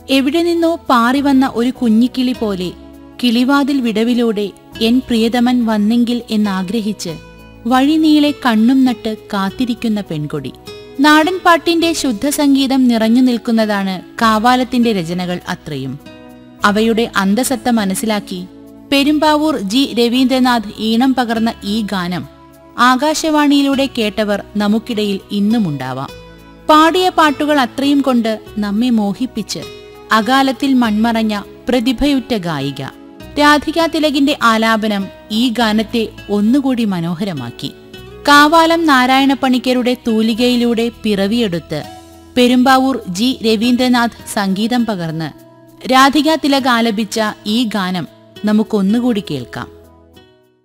എവിടെ നിന്നോ പാറി വന്ന ഒരു കുഞ്ഞിക്കിളി പോലെ കിളിവാതിൽ വിടവിലൂടെ എൻ പ്രിയതമൻ വന്നെങ്കിൽ എന്നാഗ്രഹിച്ച് വഴിനീളെ കണ്ണും നട്ട് കാത്തിരിക്കുന്ന പെൺകൊടി നാടൻ പാട്ടിന്റെ ശുദ്ധസംഗീതം നിറഞ്ഞു നിൽക്കുന്നതാണ് കാവാലത്തിന്റെ രചനകൾ അത്രയും അവയുടെ അന്തസത്ത മനസ്സിലാക്കി പെരുമ്പാവൂർ ജി രവീന്ദ്രനാഥ് ഈണം പകർന്ന ഈ ഗാനം ആകാശവാണിയിലൂടെ കേട്ടവർ നമുക്കിടയിൽ ഇന്നുമുണ്ടാവാം പാടിയ പാട്ടുകൾ അത്രയും കൊണ്ട് നമ്മെ മോഹിപ്പിച്ച് അകാലത്തിൽ മൺമറഞ്ഞ പ്രതിഭയുറ്റ ഗായിക രാധിക തിലകിന്റെ ആലാപനം ഈ ഗാനത്തെ ഒന്നുകൂടി മനോഹരമാക്കി കാവാലം നാരായണ പണിക്കരുടെ തൂലികയിലൂടെ പിറവിയെടുത്ത് പെരുമ്പാവൂർ ജി രവീന്ദ്രനാഥ് സംഗീതം പകർന്ന് രാധിക തിലക് ആലപിച്ച ഈ ഗാനം നമുക്കൊന്നുകൂടി കേൾക്കാം